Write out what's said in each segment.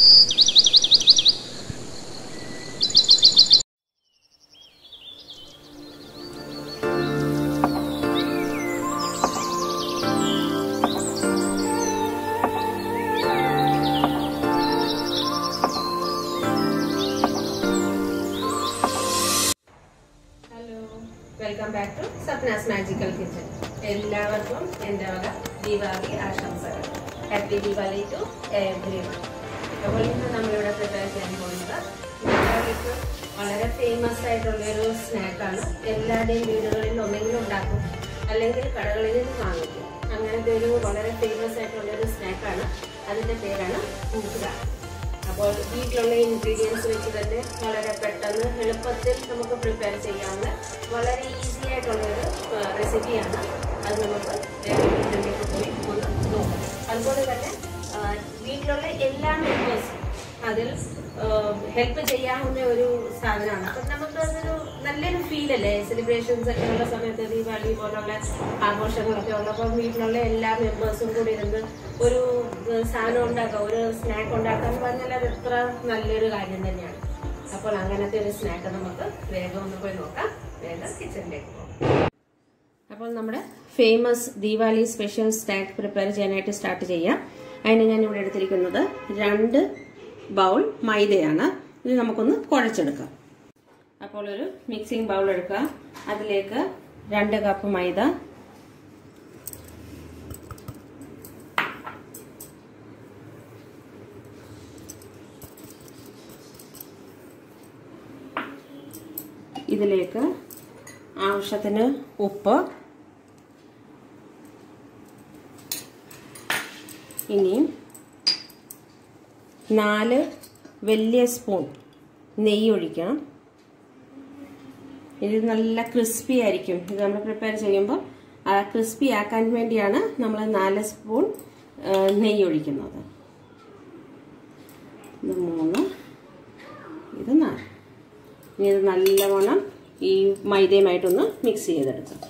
hello welcome back to Sapna's magical kitchen എല്ലാവർക്കും എൻ്റെ വക ദീപാവലി ആശംസകൾ happy Deepavali to everyone അപ്പോൾ ഇന്ന് നമ്മളിവിടെ പ്രിപ്പയർ ചെയ്യാൻ പോകുന്നത് ദീപാവലിക്ക് വളരെ ഫേമസ് ആയിട്ടുള്ളൊരു സ്നാക്കാണ് എല്ലാവരുടെയും വീടുകളിൽ ഒന്നെങ്കിലും ഉണ്ടാക്കും അല്ലെങ്കിൽ കടകളിൽ നിന്ന് വാങ്ങിക്കും അങ്ങനത്തെ ഒരു വളരെ ഫേമസ് ആയിട്ടുള്ളൊരു സ്നാക്കാണ് അതിൻ്റെ പേരാണ് പൂക്ക അപ്പോൾ വീട്ടിലുള്ള ഇൻഗ്രീഡിയൻസ് വെച്ച് തന്നെ വളരെ പെട്ടെന്ന് എളുപ്പത്തിൽ നമുക്ക് പ്രിപ്പയർ ചെയ്യാവുന്ന വളരെ ഈസി ആയിട്ടുള്ള ഒരു റെസിപ്പിയാണ് അത് നമുക്ക് വീട്ടിലേക്ക് പോയി ഒന്ന് നോക്കാം അതുപോലെ തന്നെ ആ, വീട്ടിലുള്ള എല്ലാ മെമ്പേഴ്സും അതിൽ ഹെൽപ്പ് ചെയ്യാവുന്ന ഒരു സാധനമാണ് അപ്പം നമുക്ക് അതൊരു നല്ലൊരു ഫീൽ അല്ലേ സെലിബ്രേഷൻസ് ഒക്കെ ഉള്ള സമയത്ത് ദീപാവലി പോലുള്ള ആഘോഷങ്ങളൊക്കെ ഉള്ളപ്പോൾ വീട്ടിലുള്ള എല്ലാ മെമ്പേഴ്സും കൂടി ഇരുന്ന് ഒരു ഏഹ്, സാധനം ഉണ്ടാക്കാം ഒരു സ്നാക്ക് ഉണ്ടാക്കാൻ എന്ന് പറഞ്ഞാൽ അത് എത്ര നല്ലൊരു കാര്യം തന്നെയാണ് അപ്പോൾ അങ്ങനത്തെ ഒരു സ്നാക്ക് നമുക്ക് വേഗം ഒന്ന് പോയി നോക്കാം വേഗം കിച്ചണിലേക്ക് പോകാം അപ്പോൾ നമ്മുടെ famous Deepavali special snack prepare ചെയ്യാനായിട്ട് സ്റ്റാർട്ട് ചെയ്യാം അതിന് ഞാൻ ഇവിടെ എടുത്തിരിക്കുന്നത് രണ്ട് ബൗൾ മൈദയാണ് ഇത് നമുക്കൊന്ന് കുഴച്ചെടുക്കാം അപ്പോൾ ഒരു മിക്സിംഗ് ബൗൾ എടുക്കുക അതിലേക്ക് രണ്ട് കപ്പ് മൈദ ഇതിലേക്ക് ആവശ്യത്തിന് ഉപ്പ് ഇനിയും നാല് വലിയ സ്പൂൺ നെയ്യ് ഒഴിക്കണം ഇത് നല്ല ക്രിസ്പി ആയിരിക്കും ഇത് നമ്മൾ പ്രിപ്പയർ ചെയ്യുമ്പോൾ ആ ക്രിസ്പി ആക്കാൻ വേണ്ടിയാണ് നമ്മൾ നാല് സ്പൂൺ ആ, നെയ്യ് ഒഴിക്കുന്നത് ഇത് മൂന്ന് ഇത് നാല് ഇനി ഇത് നല്ലവണ്ണം ഈ മൈദയുമായിട്ടൊന്ന് മിക്സ് ചെയ്തെടുക്കാം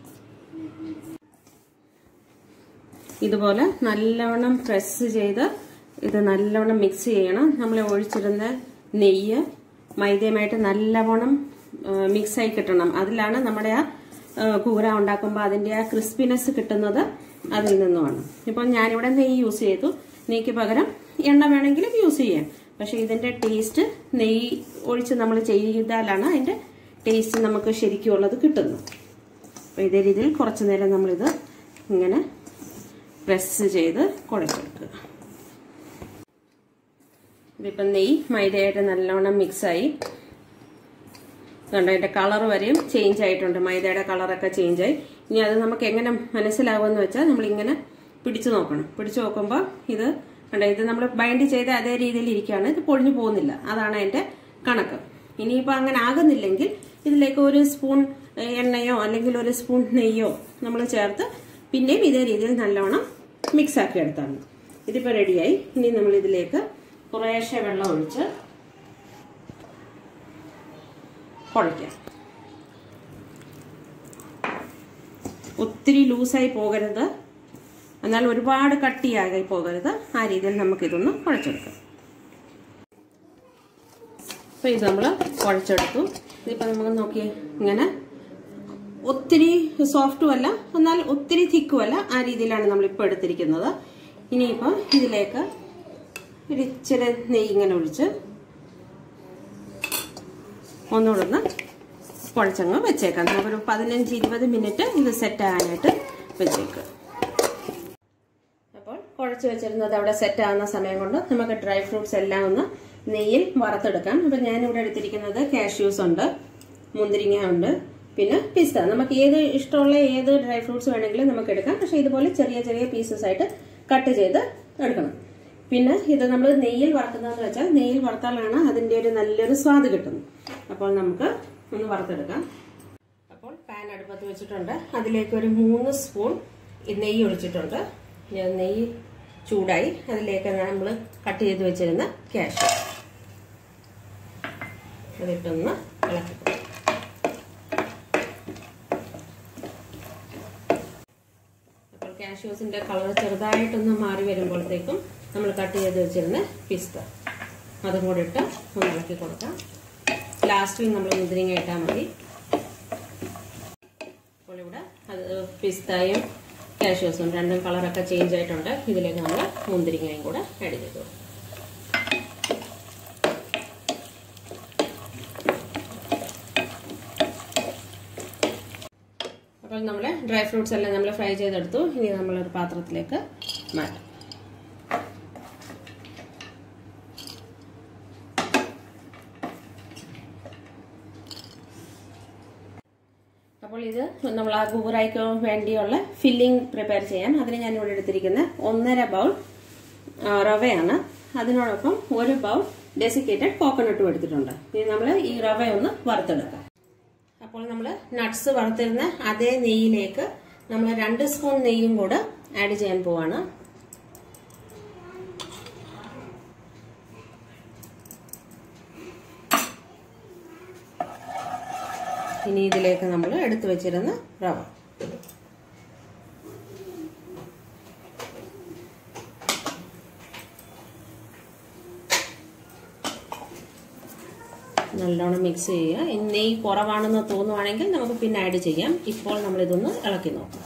ഇതുപോലെ നല്ലവണ്ണം പ്രസ് ചെയ്ത് ഇത് നല്ലവണ്ണം മിക്സ് ചെയ്യണം നമ്മൾ ഒഴിച്ചിരുന്ന നെയ്യ് മൈദയുമായിട്ട് നല്ലവണ്ണം മിക്സ് ആയി കിട്ടണം അതിലാണ് നമ്മുടെ ആ ആ, കൂര ഉണ്ടാക്കുമ്പോൾ അതിൻ്റെ ആ ക്രിസ്പിനെസ് കിട്ടുന്നത് അതിൽ നിന്നുമാണ് ഇപ്പം ഞാനിവിടെ നെയ്യ് യൂസ് ചെയ്തു നെയ്ക്ക് പകരം എണ്ണ വേണമെങ്കിലും യൂസ് ചെയ്യാം പക്ഷെ ഇതിന്റെ ടേസ്റ്റ് നെയ്യ് ഒഴിച്ച് നമ്മൾ ചെയ്താലാണ് അതിന്റെ ടേസ്റ്റ് നമുക്ക് ശരിക്കും ഉള്ളത് കിട്ടുന്നത് അപ്പോൾ ഇതേ രീതിയിൽ കുറച്ച് നേരം നമ്മളിത് ഇങ്ങനെ പ്രസ് ചെയ്ത് കുഴച്ചെടുക്കുക ഇതിപ്പം നെയ്യ് മൈദയായിട്ട് നല്ലോണം മിക്സായി കണ്ടോ അതിന്റെ കളർ വരെയും ചേഞ്ച് ആയിട്ടുണ്ട് മൈദയുടെ കളറൊക്കെ ചേഞ്ച് ആയി ഇനി അത് നമുക്ക് എങ്ങനെ മനസ്സിലാവുമെന്ന് വെച്ചാൽ നമ്മളിങ്ങനെ പിടിച്ചു നോക്കണം പിടിച്ചു നോക്കുമ്പോൾ ഇത് കണ്ടോ ഇത് നമ്മൾ ബൈൻഡ് ചെയ്ത അതേ രീതിയിൽ ഇരിക്കുകയാണ് ഇത് പൊളിഞ്ഞു പോകുന്നില്ല അതാണ് അതിന്റെ കണക്ക് ഇനിയിപ്പോൾ അങ്ങനെ ആകുന്നില്ലെങ്കിൽ ഇതിലേക്ക് ഒരു സ്പൂൺ ഏഹ്, എണ്ണയോ അല്ലെങ്കിൽ ഒരു സ്പൂൺ നെയ്യോ നമ്മൾ ചേർത്ത് പിന്നെയും ഇതേ രീതിയിൽ നല്ലോണം മിക്സ് ആക്കി എടുത്താണ് ഇതിപ്പോൾ റെഡിയായി ഇനി നമ്മൾ ഇതിലേക്ക് കുറേശ്ശെ വെള്ളം ഒഴിച്ച് കുഴയ്ക്കാം ഒത്തിരി ലൂസായി പോകരുത് എന്നാൽ ഒരുപാട് കട്ടിയാകായി പോകരുത് ആ രീതിയിൽ നമുക്കിതൊന്ന് കുഴച്ചെടുക്കാം അപ്പോൾ ഇത് നമ്മൾ കുഴച്ചെടുത്തു ഇതിപ്പോൾ നമുക്ക് നോക്കിയേ ഇങ്ങനെ ഒത്തിരി സോഫ്റ്റും അല്ല എന്നാൽ ഒത്തിരി തിക്കും അല്ല ആ രീതിയിലാണ് നമ്മളിപ്പോൾ എടുത്തിരിക്കുന്നത് ഇനിയിപ്പോൾ ഇതിലേക്ക് ഒരു ഇച്ചിരി നെയ്യ് ഇങ്ങനെ ഒഴിച്ച് ഒന്നുകൂടെ ഒന്ന് കുഴച്ചങ്ങ് വെച്ചേക്കാം നമുക്കൊരു പതിനഞ്ച് ഇരുപത് മിനിറ്റ് ഇത് സെറ്റ് ആകാനായിട്ട് വെച്ചേക്കുക അപ്പോൾ കുഴച്ച് വെച്ചിരുന്നത് അവിടെ സെറ്റ് ആകുന്ന സമയം കൊണ്ട് നമുക്ക് ഡ്രൈ ഫ്രൂട്ട്സ് എല്ലാം ഒന്ന് നെയ്യിൽ വറുത്തെടുക്കാം അപ്പം ഞാനിവിടെ എടുത്തിരിക്കുന്നത് കാഷ്യൂസ് ഉണ്ട് മുന്തിരിങ്ങ ഉണ്ട് പിന്നെ പിസ്ത നമുക്ക് ഏത് ഇഷ്ടമുള്ള ഏത് ഡ്രൈ ഫ്രൂട്ട്സ് വേണമെങ്കിലും നമുക്ക് എടുക്കാം പക്ഷേ ഇതുപോലെ ചെറിയ ചെറിയ പീസസ് ആയിട്ട് കട്ട് ചെയ്ത് എടുക്കണം പിന്നെ ഇത് നമ്മൾ നെയ്യിൽ വറുക്കുന്നതെന്ന് വെച്ചാൽ നെയ്യിൽ വറുത്താലാണ് അതിൻ്റെ ഒരു നല്ലൊരു സ്വാദ് കിട്ടുന്നത് അപ്പോൾ നമുക്ക് ഒന്ന് വറുത്തെടുക്കാം അപ്പോൾ പാൻ അടുപ്പത്ത് വെച്ചിട്ടുണ്ട് അതിലേക്ക് ഒരു മൂന്ന് സ്പൂൺ ഈ നെയ്യ് ഒഴിച്ചിട്ടുണ്ട് ഞാൻ നെയ്യ് ചൂടായി അതിലേക്ക് നമ്മൾ കട്ട് ചെയ്ത് വെച്ചിരുന്ന ക്യാഷ് അതിട്ടൊന്ന് ഇളക്കി അപ്പോൾ കാഷ്യൂസിന്റെ കളർ ചെറുതായിട്ടൊന്ന് മാറി വരുമ്പോഴത്തേക്കും നമ്മൾ കട്ട് ചെയ്ത് വെച്ചിരുന്ന പിസ്ത അതും കൂടി ഇട്ട് ഒന്ന് ഇളക്കി കൊടുക്കാം ലാസ്റ്റിൽ നമ്മൾ മുന്തിരിങ്ങ ഇട്ടാൽ മതി അപ്പോൾ ഇവിടെ അത് പിസ്തായും കാഷ്യൂസും രണ്ടും കളറൊക്കെ ചേഞ്ച് ആയിട്ടുണ്ട് ഇതിലേക്ക് നമ്മൾ മുന്തിരിങ്ങയും കൂടെ ആഡ് ചെയ്തു അപ്പോൾ നമ്മൾ ഡ്രൈ ഫ്രൂട്ട്സ് എല്ലാം നമ്മൾ ഫ്രൈ ചെയ്തെടുത്തു ഇനി നമ്മളൊരു പാത്രത്തിലേക്ക് മാറ്റാം അപ്പോൾ ഇത് നമ്മൾ ആ ഗൂറായിക്ക് വേണ്ടിയുള്ള ഫില്ലിംഗ് പ്രിപ്പയർ ചെയ്യാം അതിന് ഞാൻ ഇവിടെ എടുത്തിരിക്കുന്ന ഒന്നര ബൗൾ റവയാണ് അതിനോടൊപ്പം ഒരു ബൗൾ ഡെസിക്കേറ്റഡ് കോക്കനട്ടും എടുത്തിട്ടുണ്ട് ഇനി നമ്മൾ ഈ റവ ഒന്ന് വറുത്തെടുക്കാം അപ്പോൾ നമ്മൾ നട്ട്സ് വറുത്തിരുന്ന അതേ നെയ്യിലേക്ക് നമ്മൾ രണ്ട് സ്പൂൺ നെയ്യും കൂടെ ആഡ് ചെയ്യാൻ പോവാണ് ഇനി ഇതിലേക്ക് നമ്മൾ എടുത്തു വെച്ചിരുന്ന റവ നല്ലോണം മിക്സ് ചെയ്യുക നെയ്യ് കുറവാണെന്ന് തോന്നുവാണെങ്കിൽ നമുക്ക് പിന്നെ ആഡ് ചെയ്യാം ഇപ്പോൾ നമ്മൾ ഇതൊന്ന് ഇളക്കി നോക്കാം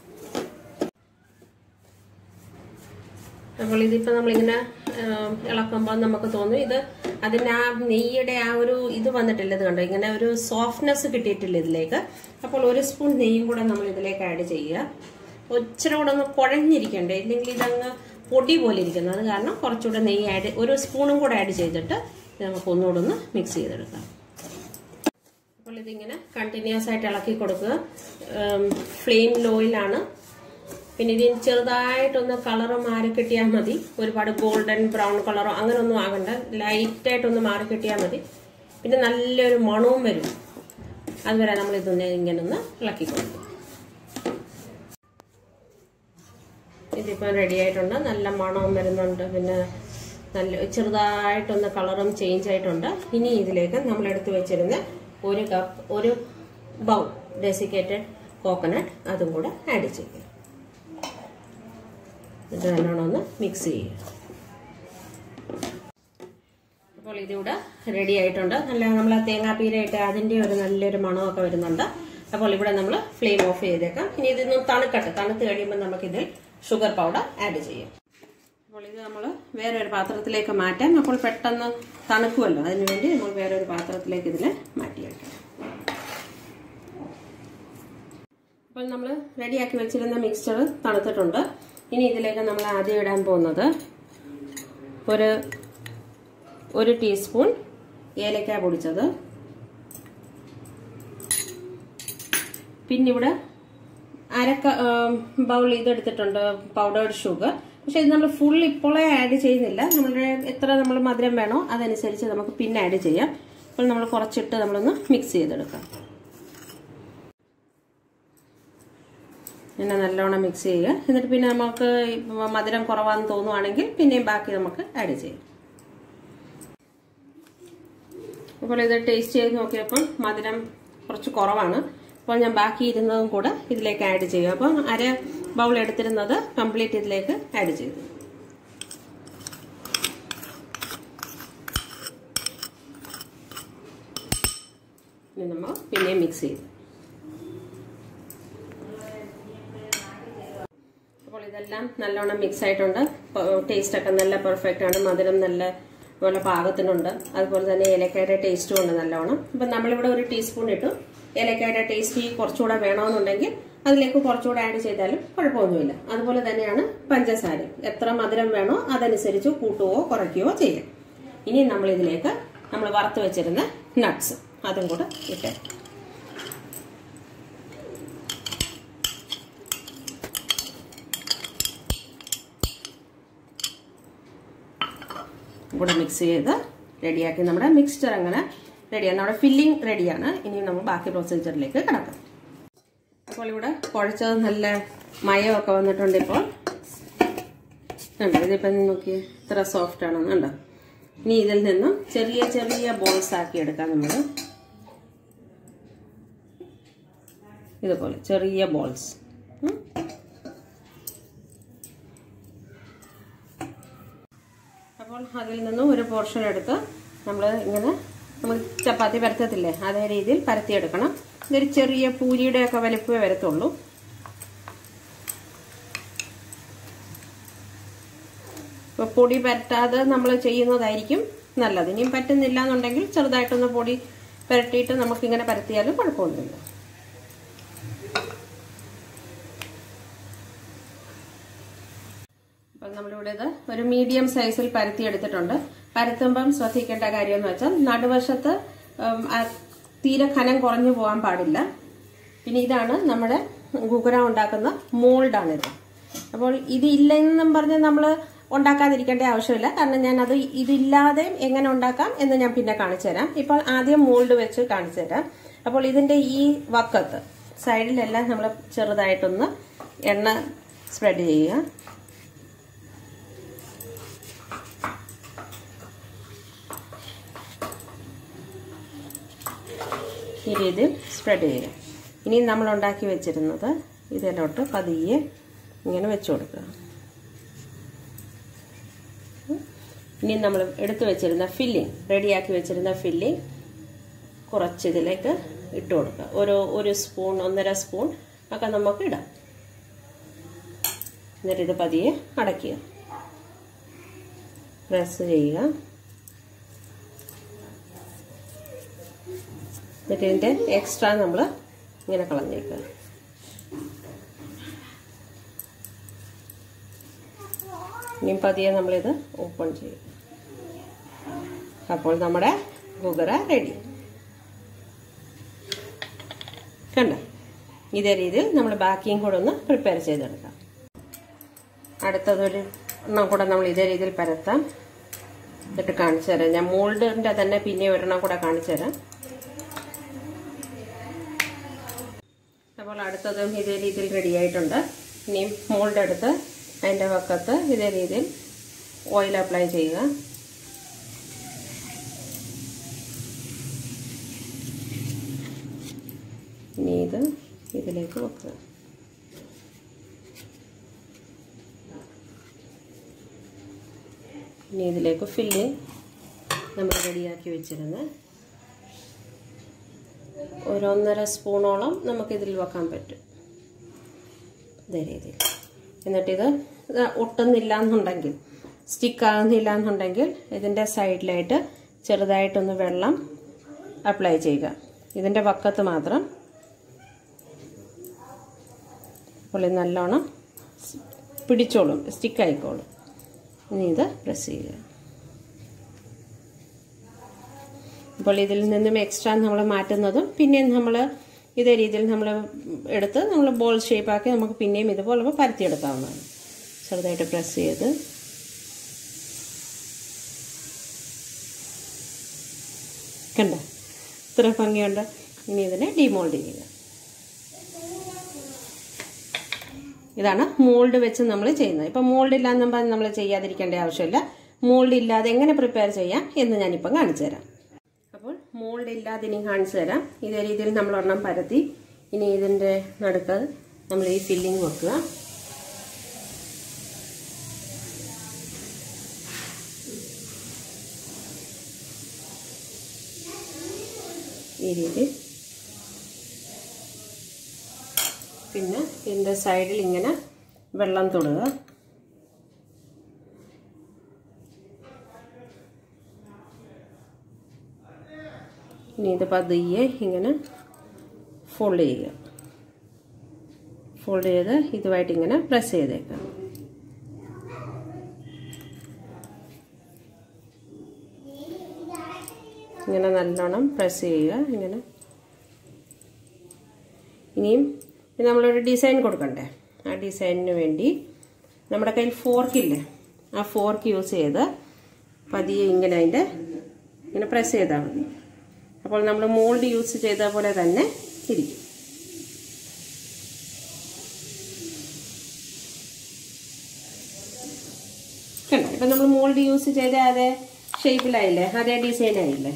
അപ്പോൾ ഇതിപ്പോൾ നമ്മളിങ്ങനെ ഇളക്കുമ്പോൾ നമുക്ക് തോന്നും ഇത് അതിന് ആ നെയ്യുടെ ആ ഒരു ഇത് വന്നിട്ടില്ല ഇത് കണ്ടോ ഇങ്ങനെ ഒരു സോഫ്റ്റ്നെസ് കിട്ടിയിട്ടില്ല ഇതിലേക്ക് അപ്പോൾ ഒരു സ്പൂൺ നെയ്യും കൂടെ നമ്മൾ ഇതിലേക്ക് ആഡ് ചെയ്യുക ഇച്ചിരി കൂടെ ഒന്ന് കുഴഞ്ഞിരിക്കണ്ടേ ഇല്ലെങ്കിൽ ഇതങ്ങ് പൊടി പോലെ ഇരിക്കുന്നു അത് കാരണം കുറച്ചുകൂടെ നെയ്യ് ആഡ് ഒരു സ്പൂണും കൂടെ ആഡ് ചെയ്തിട്ട് നമുക്ക് ഒന്നുകൂടെ ഒന്ന് മിക്സ് ചെയ്തെടുക്കാം അപ്പോൾ ഇതിങ്ങനെ കണ്ടിന്യൂസ് ആയിട്ട് ഇളക്കി കൊടുക്കുക ഫ്ലെയിം ലോയിലാണ് പിന്നെ ഇതിന് ചെറുതായിട്ടൊന്ന് കളറ് മാറി കിട്ടിയാൽ മതി ഒരുപാട് ഗോൾഡൻ ബ്രൗൺ കളറോ അങ്ങനെ ഒന്നും ആകണ്ട ലൈറ്റായിട്ടൊന്ന് മാറി കിട്ടിയാൽ മതി പിന്നെ നല്ലൊരു മണവും വരും അതുവരെ നമ്മൾ ഇതൊന്ന് ഇങ്ങനെ ഒന്ന് ഇളക്കി കൊടുക്കും ഇതിപ്പോൾ റെഡി ആയിട്ടുണ്ട് നല്ല മണവും വരുന്നുണ്ട് പിന്നെ നല്ല ചെറുതായിട്ടൊന്ന് കളറും ചേഞ്ച് ആയിട്ടുണ്ട് ഇനി ഇതിലേക്ക് നമ്മൾ എടുത്തു വെച്ചിരുന്ന ഒരു കപ്പ് ഒരു ബൗൾ ഡെസിക്കേറ്റഡ് കോക്കനട്ട് അതും കൂടെ ആഡ് ചെയ്യുക ഇത് നല്ലോണം ഒന്ന് മിക്സ് ചെയ്യുക അപ്പോൾ ഇതിവിടെ റെഡി ആയിട്ടുണ്ട് നല്ല നമ്മൾ തേങ്ങാപ്പീരയിട്ട് അതിൻ്റെ ഒരു നല്ലൊരു മണമൊക്കെ വരുന്നുണ്ട് അപ്പോൾ ഇവിടെ നമ്മൾ ഫ്ലെയിം ഓഫ് ചെയ്തേക്കാം ഇനി ഇതൊന്ന് തണുക്കട്ടെ തണുത്ത് കഴിയുമ്പോൾ നമുക്കിതിൽ ഷുഗർ പൗഡർ ആഡ് ചെയ്യാം അപ്പോൾ ഇത് നമ്മൾ വേറെ ഒരു പാത്രത്തിലേക്ക് മാറ്റാം അപ്പോൾ പെട്ടെന്ന് തണുക്കുമല്ലോ അതിനുവേണ്ടി നമ്മൾ വേറെ ഒരു പാത്രത്തിലേക്ക് ഇതിൽ മാറ്റി വെക്കാം അപ്പോൾ നമ്മൾ റെഡിയാക്കി വെച്ചിരുന്ന മിക്സ്ചർ തണുത്തിട്ടുണ്ട് ഇനി ഇതിലേക്ക് നമ്മൾ ആദ്യം ഇടാൻ പോകുന്നത് ഒരു ഒരു ടീസ്പൂൺ ഏലക്ക പൊടിച്ചത് പിന്നെ ഇവിടെ അര ബൗൾ ഇതെടുത്തിട്ടുണ്ട് പൗഡേർഡ് ഷുഗർ പക്ഷെ ഇത് നമ്മൾ ഫുൾ ഇപ്പോഴേ ആഡ് ചെയ്യുന്നില്ല നമ്മളുടെ എത്ര നമ്മൾ മധുരം വേണോ അതനുസരിച്ച് നമുക്ക് പിന്നെ ആഡ് ചെയ്യാം അപ്പോൾ നമ്മൾ കുറച്ചിട്ട് നമ്മളൊന്ന് മിക്സ് ചെയ്തെടുക്കാം പിന്നെ നല്ലോണം മിക്സ് ചെയ്യുക എന്നിട്ട് പിന്നെ നമുക്ക് മധുരം കുറവാന്ന് തോന്നുവാണെങ്കിൽ പിന്നെയും ബാക്കി നമുക്ക് ആഡ് ചെയ്യാം അപ്പോൾ ഇത് ടേസ്റ്റ് ചെയ്ത് നോക്കിയപ്പോൾ മധുരം കുറച്ച് കുറവാണ് അപ്പോൾ ഞാൻ ബാക്കി ഇരുന്നതും കൂടെ ഇതിലേക്ക് ആഡ് ചെയ്യും അപ്പോൾ അര ബൗൾ എടുത്തിരുന്നത് കംപ്ലീറ്റ് ഇതിലേക്ക് ആഡ് ചെയ്തു ഇനി നമ്മൾ പിന്നെയും മിക്സ് ചെയ്തു അപ്പോൾ ഇതെല്ലാം നല്ലോണം മിക്സ് ആയിട്ടുണ്ട് ടേസ്റ്റ് ഒക്കെ നല്ല പെർഫെക്റ്റ് ആണ് മധുരം നല്ല പോലെ പാകത്തിനുണ്ട് അതുപോലെ തന്നെ ഏലക്കയുടെ ടേസ്റ്റും ഉണ്ട് നല്ലോണം അപ്പം നമ്മളിവിടെ ഒരു ടീസ്പൂൺ ഇട്ടു ഏലക്കയുടെ ടേസ്റ്റ് കുറച്ചുകൂടെ വേണമെന്നുണ്ടെങ്കിൽ അതിലേക്ക് കുറച്ചുകൂടെ ആഡ് ചെയ്താലും കുഴപ്പമൊന്നുമില്ല അതുപോലെ തന്നെയാണ് പഞ്ചസാര എത്ര മധുരം വേണോ അതനുസരിച്ച് കൂട്ടുകയോ കുറയ്ക്കുകയോ ചെയ്യാം ഇനി നമ്മൾ ഇതിലേക്ക് നമ്മൾ വറുത്ത് വെച്ചിരുന്ന നട്ട്സ് അതും കൂടെ ഇട്ടേ കൂടെ മിക്സ് ചെയ്ത് റെഡിയാക്കി നമ്മുടെ മിക്സ്ചർ അങ്ങനെ റെഡിയാണ് നമ്മുടെ ഫില്ലിംഗ് റെഡിയാണ് ഇനി നമ്മൾ ബാക്കി പ്രൊസീജിയറിലേക്ക് കിടക്കാം അപ്പോൾ ഇവിടെ കുഴച്ചത് നല്ല മയമൊക്കെ വന്നിട്ടുണ്ട് ഇപ്പോൾ ഉണ്ടോ ഇതിപ്പം നോക്കി ഇത്ര സോഫ്റ്റ് ആണെന്ന് ഉണ്ടോ ഇനി ഇതിൽ നിന്നും ചെറിയ ചെറിയ ബോൾസ് ആക്കി എടുക്കാം നമ്മൾ ഇതുപോലെ ചെറിയ ബോൾസ് അപ്പോൾ അപ്പോൾ അതിൽ നിന്നും ഒരു പോർഷൻ എടുത്ത് നമ്മൾ ഇങ്ങനെ നമ്മൾ ചപ്പാത്തി പരത്തത്തില്ലേ അതേ രീതിയിൽ പരത്തിയെടുക്കണം ഇതൊരു ചെറിയ പൂരിയുടെയൊക്കെ വലിപ്പമേ വരത്തുള്ളൂ ഇപ്പോൾ പൊടി പരട്ടാതെ നമ്മൾ ചെയ്യുന്നതായിരിക്കും നല്ലത് ഇനിയും പറ്റുന്നില്ല എന്നുണ്ടെങ്കിൽ ചെറുതായിട്ടൊന്ന് പൊടി പുരട്ടിയിട്ട് നമുക്കിങ്ങനെ പരത്തിയാലും കുഴപ്പമൊന്നുമില്ല അപ്പം നമ്മളിവിടെ ഇത് ഒരു മീഡിയം സൈസിൽ പരത്തി എടുത്തിട്ടുണ്ട് പരത്തുമ്പം ശ്രദ്ധിക്കേണ്ട കാര്യം എന്ന് വെച്ചാൽ നടുവശത്ത് തീരെ ഖനം കുറഞ്ഞു പോകാൻ പാടില്ല പിന്നെ ഇതാണ് നമ്മുടെ ഗുഗുര ഉണ്ടാക്കുന്ന മോൾഡാണിത് അപ്പോൾ ഇതില്ലെന്നും പറഞ്ഞ് നമ്മൾ ഉണ്ടാക്കാതിരിക്കേണ്ട ആവശ്യമില്ല കാരണം ഞാൻ അത് ഇതില്ലാതെ എങ്ങനെ ഉണ്ടാക്കാം എന്ന് ഞാൻ പിന്നെ കാണിച്ചു തരാം ഇപ്പോൾ ആദ്യം മോൾഡ് വെച്ച് കാണിച്ചു തരാം അപ്പോൾ ഇതിന്റെ ഈ വക്കത്ത് സൈഡിലെല്ലാം നമ്മൾ ചെറുതായിട്ടൊന്ന് എണ്ണ സ്പ്രെഡ് ചെയ്യുക ഈ രീതിയിൽ സ്പ്രെഡ് ചെയ്യുക ഇനി നമ്മൾ ഉണ്ടാക്കി വെച്ചിരുന്നത് ഇതിലോട്ട് പതിയെ ഇങ്ങനെ വെച്ചു കൊടുക്കുക ഇനി നമ്മൾ എടുത്തു വെച്ചിരുന്ന ഫില്ലിംഗ് റെഡിയാക്കി വെച്ചിരുന്ന ഫില്ലിംഗ് കുറച്ച് ഇതിലേക്ക് ഇട്ട് കൊടുക്കുക ഒരു ഒരു സ്പൂൺ ഒന്നര സ്പൂൺ ഒക്കെ നമുക്ക് ഇടാം എന്നിട്ട് ഇത് പതിയെ അടയ്ക്കുക പ്രസ് ചെയ്യുക എന്നിട്ട് ഇതിൻ്റെ എക്സ്ട്രാ നമ്മൾ ഇങ്ങനെ കളഞ്ഞേക്കുക ഇനിയും പതിയെ നമ്മളിത് ഓപ്പൺ ചെയ്യും അപ്പോൾ നമ്മുടെ ഗുഗറ റെഡി കണ്ട ഇതേ രീതിയിൽ നമ്മൾ ബാക്കിയും കൂടെ ഒന്ന് പ്രിപ്പയർ ചെയ്തെടുക്കാം അടുത്തതൊരു എണ്ണം കൂടെ നമ്മൾ ഇതേ രീതിയിൽ പരത്താം എന്നിട്ട് കാണിച്ചു തരാം ഞാൻ മോൾഡിൻ്റെ തന്നെ പിന്നെ ഒരെണ്ണം കൂടെ കാണിച്ചു തരാം അപ്പോൾ അടുത്തതും ഇതേ രീതിയിൽ റെഡി ആയിട്ടുണ്ട് ഇനിയും മോൾഡ് എടുത്ത് അതിൻ്റെ വക്കത്ത് ഇതേ രീതിയിൽ ഓയിൽ അപ്ലൈ ചെയ്യുക ഇനി ഇത് ഇതിലേക്ക് വെക്കുക ഇനി ഇതിലേക്ക് ഫില്ല് നമ്മൾ റെഡിയാക്കി വെച്ചിരുന്ന ഒരു ഒന്നര സ്പൂണോളം നമുക്കിതിൽ വെക്കാൻ പറ്റും ഇതേ രീതിയിൽ എന്നിട്ടിത് ഇത് ഒട്ടുന്നില്ല എന്നുണ്ടെങ്കിൽ സ്റ്റിക്കാകുന്നില്ല എന്നുണ്ടെങ്കിൽ ഇതിൻ്റെ സൈഡിലായിട്ട് ചെറുതായിട്ടൊന്ന് വെള്ളം അപ്ലൈ ചെയ്യുക ഇതിൻ്റെ വക്കത്ത് മാത്രം അപ്പോൾ ഇത് നല്ലോണം പിടിച്ചോളും സ്റ്റിക്കായിക്കോളും ഇനി ഇത് പ്രസ് ചെയ്യുക അപ്പോൾ ഇതിൽ നിന്നും എക്സ്ട്രാ നമ്മൾ മാറ്റുന്നതും പിന്നെയും നമ്മൾ ഇതേ രീതിയിൽ നമ്മൾ എടുത്ത് നമ്മൾ ബോൾ ഷേപ്പാക്കി നമുക്ക് പിന്നെയും ഇതുപോലെ പരത്തിയെടുക്കാവുന്നതാണ് ചെറുതായിട്ട് പ്രസ് ചെയ്ത് കണ്ട ഇത്ര ഭംഗിയുണ്ട് ഇനി ഇതിനെ ഡിമോൾഡ് ചെയ്യുക ഇതാണ് മോൾഡ് വെച്ച് നമ്മൾ ചെയ്യുന്നത് ഇപ്പം മോൾഡ് ഇല്ലാന്നും പറഞ്ഞ് നമ്മൾ ചെയ്യാതിരിക്കേണ്ട ആവശ്യമില്ല മോൾഡ് ഇല്ലാതെ എങ്ങനെ പ്രിപ്പയർ ചെയ്യാം എന്ന് ഞാനിപ്പം കാണിച്ചു തരാം അപ്പോൾ മോൾഡ് ഇല്ലാതെ ഇനി കാണിച്ചു തരാം ഇതേ രീതിയിൽ നമ്മൾ ഒരെണ്ണം പരത്തി ഇനി ഇതിൻ്റെ നടുക്ക് നമ്മൾ ഈ ഫില്ലിങ് വെക്കുക ഈ രീതി പിന്നെ ഇതിൻ്റെ സൈഡിൽ ഇങ്ങനെ വെള്ളം തൊടുക ഇനി ഇത് പതിയെ ഇങ്ങനെ ഫോൾഡ് ചെയ്യുക ഫോൾഡ് ചെയ്ത് ഇതുമായിട്ട് ഇങ്ങനെ പ്രസ് ചെയ്തേക്കാം ഇങ്ങനെ നല്ലോണം പ്രസ് ചെയ്യുക ഇങ്ങനെ ഇനിയും നമ്മളൊരു ഡിസൈൻ കൊടുക്കണ്ടേ ആ ഡിസൈനിന് വേണ്ടി നമ്മുടെ കയ്യിൽ ഫോർക്കില്ലേ ആ ഫോർക്ക് യൂസ് ചെയ്ത് പതിയെ ഇങ്ങനെ അതിൻ്റെ ഇങ്ങനെ പ്രസ് ചെയ്താൽ മതി അപ്പോൾ നമ്മൾ മോൾഡ് യൂസ് ചെയ്ത പോലെ തന്നെ ഇരിക്കും കണ്ടോ ഇപ്പം നമ്മൾ മോൾഡ് യൂസ് ചെയ്ത അതേ ഷേപ്പിലായില്ലേ അതേ ഡിസൈനായില്ലേ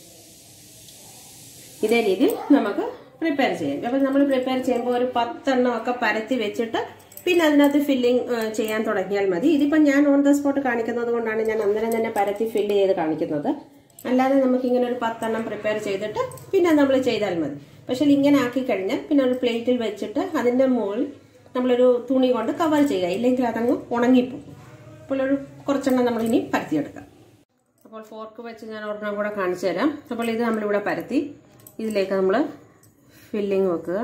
ഇതേ രീതിയിൽ നമുക്ക് പ്രിപ്പയർ ചെയ്യാം അപ്പം നമ്മൾ പ്രിപ്പയർ ചെയ്യുമ്പോൾ ഒരു പത്തെണ്ണം ഒക്കെ പരത്തി വെച്ചിട്ട് പിന്നെ അതിനകത്ത് ഫില്ലിംഗ് ചെയ്യാൻ തുടങ്ങിയാൽ മതി ഇതിപ്പം ഞാൻ ഓൺ ദ സ്പോട്ട് കാണിക്കുന്നത് കൊണ്ടാണ് ഞാൻ അന്നേരം തന്നെ പരത്തി ഫില്ല് ചെയ്ത് കാണിക്കുന്നത് അല്ലാതെ നമുക്ക് ഇങ്ങനെ ഒരു പത്തെണ്ണം പ്രിപ്പയർ ചെയ്തിട്ട് പിന്നെ നമ്മൾ ചെയ്താൽ മതി പക്ഷെ ഇങ്ങനെ ആക്കി കഴിഞ്ഞാൽ പിന്നെ ഒരു പ്ലേറ്റിൽ വെച്ചിട്ട് അതിൻ്റെ മുകളിൽ നമ്മളൊരു തുണി കൊണ്ട് കവർ ചെയ്യുക ഇല്ലെങ്കിൽ അതങ്ങ് ഉണങ്ങിപ്പോകും അപ്പോൾ ഒരു കുറച്ചെണ്ണം നമ്മൾ ഇനി പരത്തിയെടുക്കാം അപ്പോൾ ഫോർക്ക് വെച്ച് ഞാൻ ഒരെണ്ണം കൂടെ കാണിച്ചു തരാം അപ്പോൾ ഇത് നമ്മളിവിടെ പരത്തി ഇതിലേക്ക് നമ്മൾ ഫില്ലിങ് വെക്കുക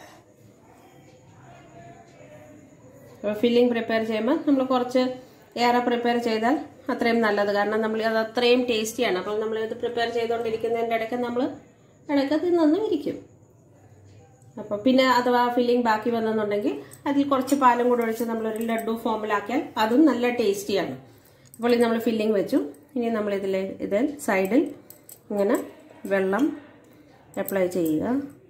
അപ്പോൾ ഫില്ലിംഗ് പ്രിപ്പയർ ചെയ്യുമ്പോൾ നമ്മൾ കുറച്ച് ഏറെ പ്രിപ്പയർ ചെയ്താൽ അത്രയും നല്ലത് കാരണം നമ്മൾ അത് അത്രയും ടേസ്റ്റിയാണ് അപ്പോൾ നമ്മൾ ഇത് പ്രിപ്പയർ ചെയ്തുകൊണ്ടിരിക്കുന്നതിൻ്റെ ഇടയ്ക്ക് നമ്മൾ ഇടയ്ക്ക് തിന്നൊന്നും ഇരിക്കും അപ്പോൾ പിന്നെ അഥവാ ഫില്ലിംഗ് ബാക്കി വന്നെന്നുണ്ടെങ്കിൽ അതിൽ കുറച്ച് പാലും കൂടെ ഒഴിച്ച് നമ്മളൊരു ലഡു ഫോമിലാക്കിയാൽ അതും നല്ല ടേസ്റ്റിയാണ് അപ്പോൾ ഇത് നമ്മൾ ഫില്ലിംഗ് വെച്ചു ഇനി നമ്മൾ ഇതിൽ ഇതിൽ സൈഡിൽ ഇങ്ങനെ വെള്ളം അപ്ലൈ ചെയ്യുക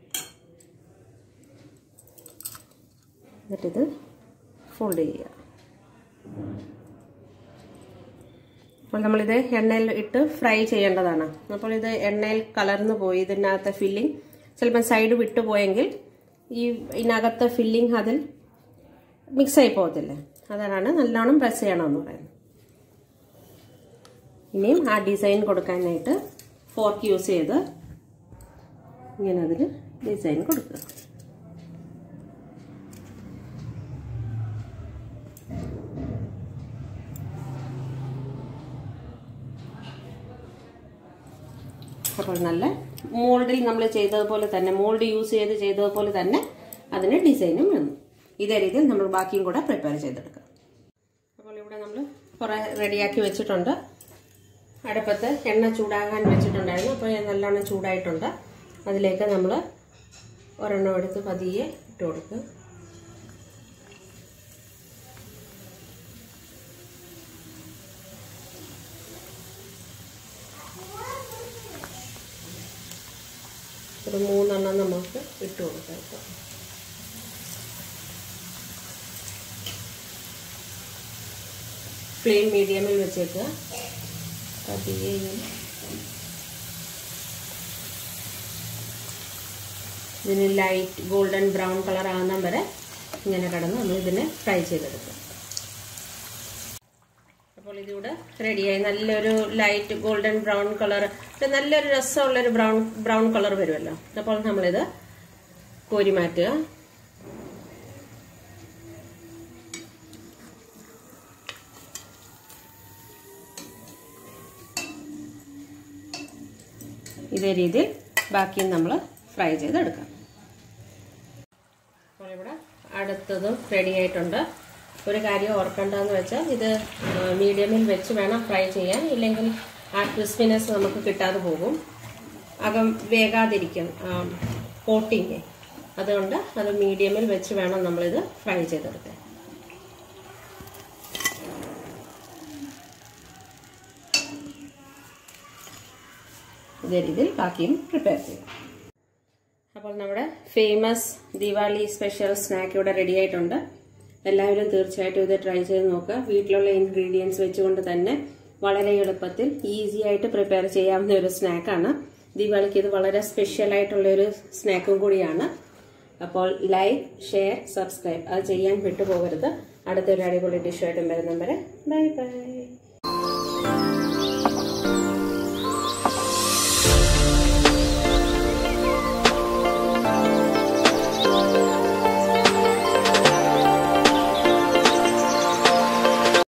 എന്നിട്ടിത് ഫോൾഡ് ചെയ്യുക അപ്പോൾ നമ്മളിത് എണ്ണയിൽ ഇട്ട് ഫ്രൈ ചെയ്യേണ്ടതാണ് അപ്പോൾ ഇത് എണ്ണയിൽ കലർന്നു പോയി ഇതിനകത്തെ ഫില്ലിംഗ് ചിലപ്പോൾ സൈഡ് വിട്ടു പോയെങ്കിൽ ഈ ഇതിനകത്തെ ഫില്ലിംഗ് അതിൽ മിക്സ് ആയി പോകത്തില്ലേ അതാണ് നല്ലോണം പ്രസ് ചെയ്യണമെന്ന് പറയുന്നത് ഇനിയും ആ ഡിസൈൻ കൊടുക്കാനായിട്ട് ഫോർക്ക് യൂസ് ചെയ്ത് ഇങ്ങനെ അതിൽ ഡിസൈൻ കൊടുക്കുക അപ്പോൾ നല്ല മോൾഡിൽ നമ്മൾ ചെയ്തതുപോലെ തന്നെ മോൾഡ് യൂസ് ചെയ്ത് ചെയ്തതുപോലെ തന്നെ അതിന് ഡിസൈനും വന്നു ഇതേ രീതിയിൽ നമ്മൾ ബാക്കിയും കൂടെ പ്രിപ്പയർ ചെയ്തെടുക്കാം അപ്പോൾ ഇവിടെ നമ്മൾ കുറേ റെഡിയാക്കി വെച്ചിട്ടുണ്ട് അടുപ്പത്ത് എണ്ണ ചൂടാകാൻ വെച്ചിട്ടുണ്ടായിരുന്നു അപ്പോൾ നല്ലോണം ചൂടായിട്ടുണ്ട് അതിലേക്ക് നമ്മൾ ഒരെണ്ണം എടുത്ത് പതിയെ ഇട്ട് കൊടുക്കുക ഒരു മൂന്നെണ്ണം നമുക്ക് ഇട്ട് കൊടുക്കാം കേട്ടോ ഫ്ലെയിം മീഡിയമിൽ വെച്ചേക്കുക പതിയെ ഇങ്ങനെ ഇതിന് ലൈറ്റ് ഗോൾഡൻ ബ്രൗൺ കളർ ആകുന്ന വരെ ഇങ്ങനെ കിടന്ന് നമ്മൾ ഇതിനെ ഫ്രൈ ചെയ്തെടുക്കും അപ്പോൾ ഇതിവിടെ റെഡിയായി നല്ലൊരു ലൈറ്റ് ഗോൾഡൻ ബ്രൗൺ കളർ നല്ലൊരു രസമുള്ളൊരു ബ്രൗൺ ബ്രൗൺ കളർ വരുമല്ലോ അപ്പോൾ നമ്മളിത് കോരി മാറ്റുക ഇതേ രീതിയിൽ ബാക്കിയും നമ്മൾ ഫ്രൈ ചെയ്തെടുക്കാം അപ്പോൾ ഇവിടെ അടുത്തതും റെഡി ആയിട്ടുണ്ട് ഒരു കാര്യം ഓർക്കേണ്ടതെന്ന് വെച്ചാൽ ഇത് മീഡിയമിൽ വെച്ച് വേണം ഫ്രൈ ചെയ്യാൻ ഇല്ലെങ്കിൽ ആ ക്രിസ്പിനെസ് നമുക്ക് കിട്ടാതെ പോകും അകം വേകാതിരിക്കും കോട്ടിങ് അതുകൊണ്ട് അത് മീഡിയമിൽ വെച്ച് വേണം നമ്മളിത് ഫ്രൈ ചെയ്തെടുക്കാൻ ഇതേ രീതിയിൽ ബാക്കിയും പ്രിപ്പയർ ചെയ്യും അപ്പോൾ നമ്മുടെ ഫേമസ് ദിവാലി സ്പെഷ്യൽ സ്നാക്ക് ഇവിടെ റെഡി ആയിട്ടുണ്ട് എല്ലാവരും തീർച്ചയായിട്ടും ഇത് ട്രൈ ചെയ്ത് നോക്കുക വീട്ടിലുള്ള ഇൻഗ്രീഡിയൻസ് വെച്ചുകൊണ്ട് തന്നെ വളരെ എളുപ്പത്തിൽ ഈസി ആയിട്ട് പ്രിപ്പയർ ചെയ്യാവുന്ന ഒരു സ്നാക്കാണ് ദിവാലിക്ക് ഇത് വളരെ സ്പെഷ്യൽ ആയിട്ടുള്ള ഒരു സ്നാക്കും കൂടിയാണ് അപ്പോൾ ലൈക്ക് ഷെയർ സബ്സ്ക്രൈബ് അത് ചെയ്യാൻ വിട്ടുപോകരുത് അടുത്തൊരു അടിപൊളി ഡിഷായിട്ടും വരുന്നവരെ ബൈ ബൈ